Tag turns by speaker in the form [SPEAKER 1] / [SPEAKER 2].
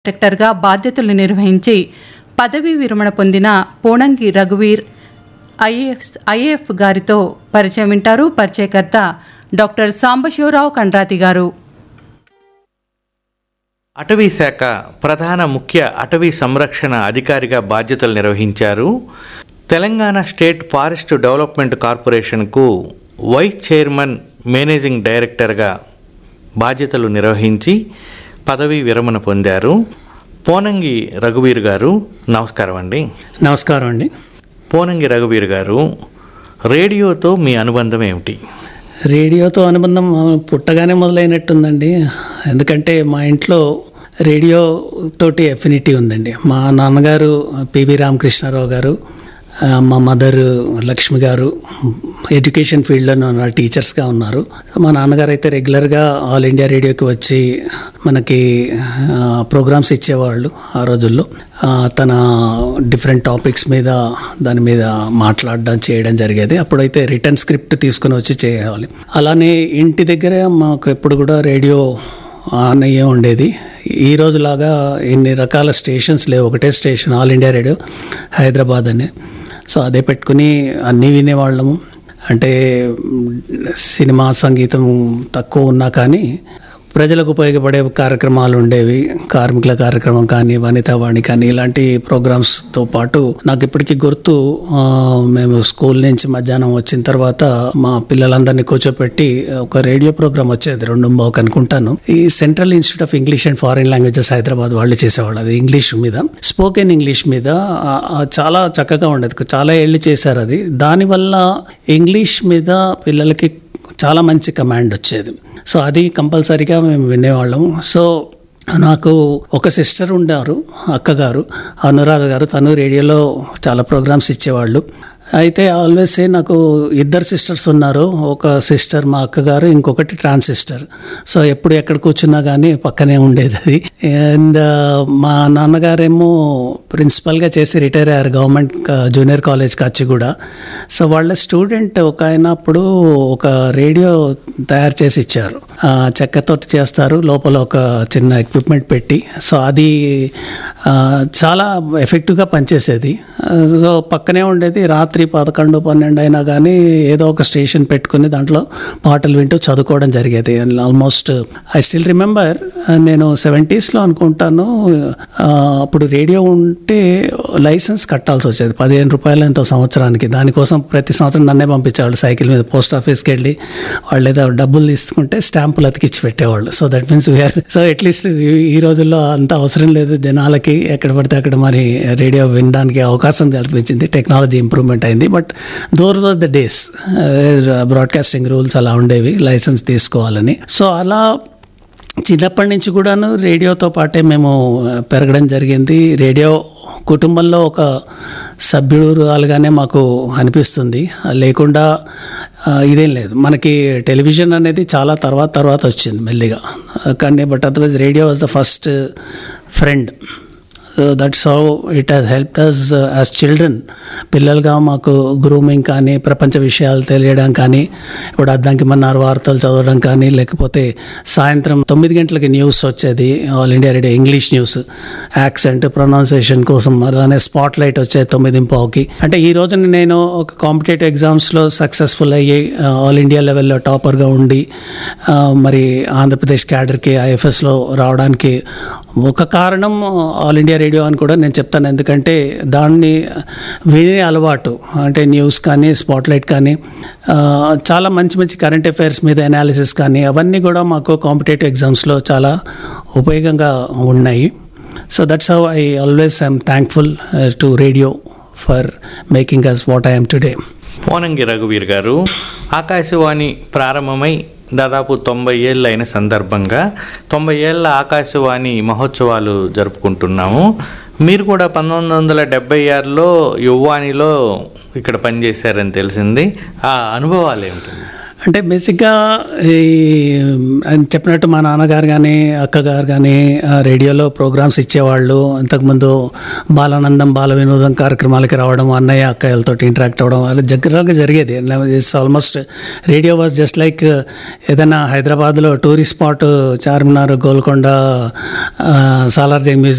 [SPEAKER 1] డైరెక్టర్గా బాధ్యతలు నిర్వహించి పదవీ విరమణ పొందిన పోణంగి రఘువీర్ ఐఏఎఫ్ ఐఏఎఫ్ గారితో పరిచయం వింటారు పరిచయకర్త డాక్టర్ సాంబశివరావు కండ్రాతి గారు
[SPEAKER 2] అటవీ శాఖ ప్రధాన ముఖ్య అటవీ సంరక్షణ అధికారిగా బాధ్యతలు నిర్వహించారు తెలంగాణ స్టేట్ ఫారెస్ట్ డెవలప్మెంట్ కార్పొరేషన్కు వైస్ చైర్మన్ మేనేజింగ్ డైరెక్టర్గా బాధ్యతలు నిర్వహించి పదవీ విరమణ పొందారు పోనంగి రఘువీర్ గారు నమస్కారం అండి
[SPEAKER 3] నమస్కారం అండి
[SPEAKER 2] పోనంగి రఘువీర్ గారు రేడియోతో మీ అనుబంధం ఏమిటి
[SPEAKER 3] రేడియోతో అనుబంధం ఆ, పుట్టగానే మొదలైనట్టుందండి ఎందుకంటే మా ఇంట్లో రేడియో తోటి ఎఫినిటీ ఉందండి మా నాన్నగారు పివి రామకృష్ణారావు గారు ఆ, మా మదర్ లక్ష్మి గారు ఎడ్యుకేషన్ ఫీల్డ్లో ఉన్న టీచర్స్గా ఉన్నారు మా నాన్నగారు అయితే రెగ్యులర్గా ఆల్ ఇండియా రేడియోకి వచ్చి మనకి ప్రోగ్రామ్స్ ఇచ్చేవాళ్ళు ఆ రోజుల్లో ఆ, తన డిఫరెంట్ టాపిక్స్ మీద దాని మీద మాట్లాడడం చేయడం జరిగేది అప్పుడైతే రిటర్న్ స్క్రిప్ట్ తీసుకుని వచ్చి చేయాలి అలానే ఇంటి దగ్గర మాకు ఎప్పుడు కూడా రేడియో ఆన్ అయ్యే ఉండేది ఈ రోజులాగా ఇన్ని రకాల స్టేషన్స్ లేవు ఒకటే station All India Radio Hyderabad అని సో అదే పెట్టుకుని అన్నీ వినేవాళ్ళము అంటే మ్, సినిమా సంగీతం తక్కువ ఉన్నా కానీ ప్రజలకు ఉపయోగపడే కార్యక్రమాలు ఉండేవి కార్మికుల కార్యక్రమం కానీ వనితావాణి కానీ ఇలాంటి ప్రోగ్రామ్స్తో పాటు నాకు ఇప్పటికీ గుర్తు ఆ, మేము స్కూల్ నుంచి మధ్యాహ్నం వచ్చిన తర్వాత మా పిల్లలందరినీ కూర్చోపెట్టి ఒక రేడియో ప్రోగ్రామ్ వచ్చేది రెండు బాక్ అనుకుంటాను ఈ central institute of English and foreign languages Hyderabad వాళ్ళు చేసేవాళ్ళు అది ఇంగ్లీష్ మీద స్పోకెన్ ఇంగ్లీష్ మీద ఆ, ఆ, చాలా చక్కగా ఉండేది చాలా ఏళ్ళు చేశారు అది దానివల్ల ఇంగ్లీష్ మీద పిల్లలకి చాలా మంచి కమాండ్ వచ్చేది సో అది కంపల్సరీగా మేము వినేవాళ్ళం సో నాకు ఒక సిస్టర్ ఉండారు అక్కగారు అనురాధ గారు తను రేడియోలో చాలా ప్రోగ్రామ్స్ ఇచ్చేవాళ్ళు అయితే ఆల్వేస్ నాకు ఇద్దరు సిస్టర్స్ ఉన్నారు ఒక సిస్టర్ మా అక్కగారు ఇంకొకటి ట్రాన్సిస్టర్ సో ఎప్పుడు ఎక్కడ కూర్చున్నా కానీ పక్కనే ఉండేది అది అండ్ మా నాన్నగారేమో ప్రిన్సిపల్గా చేసి రిటైర్ అయ్యారు government junior college Kachiguda so వాళ్ళ స్టూడెంట్ ఒక ఆయన అప్పుడు ఒక రేడియో తయారు చేసి ఇచ్చారు ఆ, చెక్కతో చేస్తారు లోపల ఒక చిన్న ఎక్విప్మెంట్ పెట్టి సో అది ఆ, చాలా ఎఫెక్టివ్గా పనిచేసేది ఆ, సో పక్కనే ఉండేది రాత్రి పదకొండు పన్నెండు అయినా కానీ ఏదో ఒక స్టేషన్ పెట్టుకుని దాంట్లో పాటలు వింటూ చదువుకోవడం జరిగేది ఆల్మోస్ట్ ఐ స్టిల్ రిమెంబర్ నేను సెవెంటీస్లో అనుకుంటాను ఆ, అప్పుడు రేడియో ఉంటే లైసెన్స్ కట్టాల్సి వచ్చేది పదిహేను రూపాయలు ఎంతో సంవత్సరానికి దానికోసం ప్రతి సంవత్సరం నన్నే పంపించేవాళ్ళు సైకిల్ మీద పోస్ట్ ఆఫీస్కి వెళ్ళి వాళ్ళు ఏదో డబ్బులు తీసుకుంటే స్టాంపులు అతికిచ్చి పెట్టేవాళ్ళు so that means we are so at least ఈ రోజుల్లో అంత అవసరం లేదు జనాలకి ఎక్కడ పడితే అక్కడ మరి రేడియో వినడానికి అవకాశం కల్పించింది టెక్నాలజీ ఇంప్రూవ్మెంట్ అయింది but there was the days broadcasting rules అలా ఉండేవి లైసెన్స్ తీసుకోవాలని సో అలా చిన్నప్పటి నుంచి కూడాను రేడియోతో పాటే మేము ఆ, పెరగడం జరిగింది రేడియో కుటుంబంలో ఒక సభ్యుడుగానే మాకు అనిపిస్తుంది ఆ, లేకుండా ఆ, ఇదేం లేదు మనకి టెలివిజన్ అనేది చాలా తర్వాత తర్వాత వచ్చింది మెల్లిగా ఆ, కానీ but otherwise radio was the first friend that's how it has help us as children పిల్లలుగా మాకు గ్రూమింగ్ కానీ ప్రపంచ విషయాలు తెలియడం కానీ ఇప్పుడు అద్దంకి మన్నారు వార్తలు చదవడం కానీ లేకపోతే సాయంత్రం తొమ్మిది గంటలకి న్యూస్ వచ్చేది All India Radio English news accent pronunciation కోసం అలానే స్పాట్ లైట్ వచ్చేది తొమ్మిది పావుకి అంటే ఈ రోజున నేను ఒక కాంపిటేటివ్ ఎగ్జామ్స్లో సక్సెస్ఫుల్ అయ్యి ఆల్ ఇండియా లెవెల్లో టాపర్గా ఉండి ఆ, మరి ఆంధ్రప్రదేశ్ క్యాడర్కి ఐఎఫ్ఎస్లో రావడానికి ఒక కారణం ఆల్ ఇండియా రేడియో అని కూడా నేను చెప్తాను ఎందుకంటే దాన్ని వినే అలవాటు అంటే న్యూస్ కానీ స్పాట్లైట్ కానీ ఆ, చాలా మంచి మంచి కరెంట్ అఫైర్స్ మీద అనాలిసిస్ కానీ అవన్నీ కూడా మాకు కాంపిటేటివ్ ఎగ్జామ్స్లో చాలా ఉపయోగంగా ఉన్నాయి so that's how I always I'm thankful to radio for making us what I'm today
[SPEAKER 2] Ponangi రఘువీర్ గారు ఆకాశవాణి ప్రారంభమై దాదాపు తొంభై ఏళ్ళు అయిన సందర్భంగా తొంభై ఏళ్ళ ఆకాశవాణి మహోత్సవాలు జరుపుకుంటున్నాము మీరు కూడా పంతొమ్మిది వందల డెబ్బై ఆరులో యువానిలో ఇక్కడ పనిచేశారని తెలిసింది ఆ అనుభవాలు ఏమిటి
[SPEAKER 3] అంటే బేసిక్గా ఈ ఆయన చెప్పినట్టు మా నాన్నగారు కానీ అక్కగారు కానీ ఆ, రేడియోలో ప్రోగ్రామ్స్ ఇచ్చేవాళ్ళు అంతకుముందు బాలానందం బాల వినోదం కార్యక్రమాలకి రావడం అన్నయ్య అక్కయ్యలతో ఇంటరాక్ట్ అవ్వడం అలా దగ్గరగా జరిగేది it's almost radio was just like ఏదైనా హైదరాబాద్లో tourist spot Charminar Golconda Salar Jung museum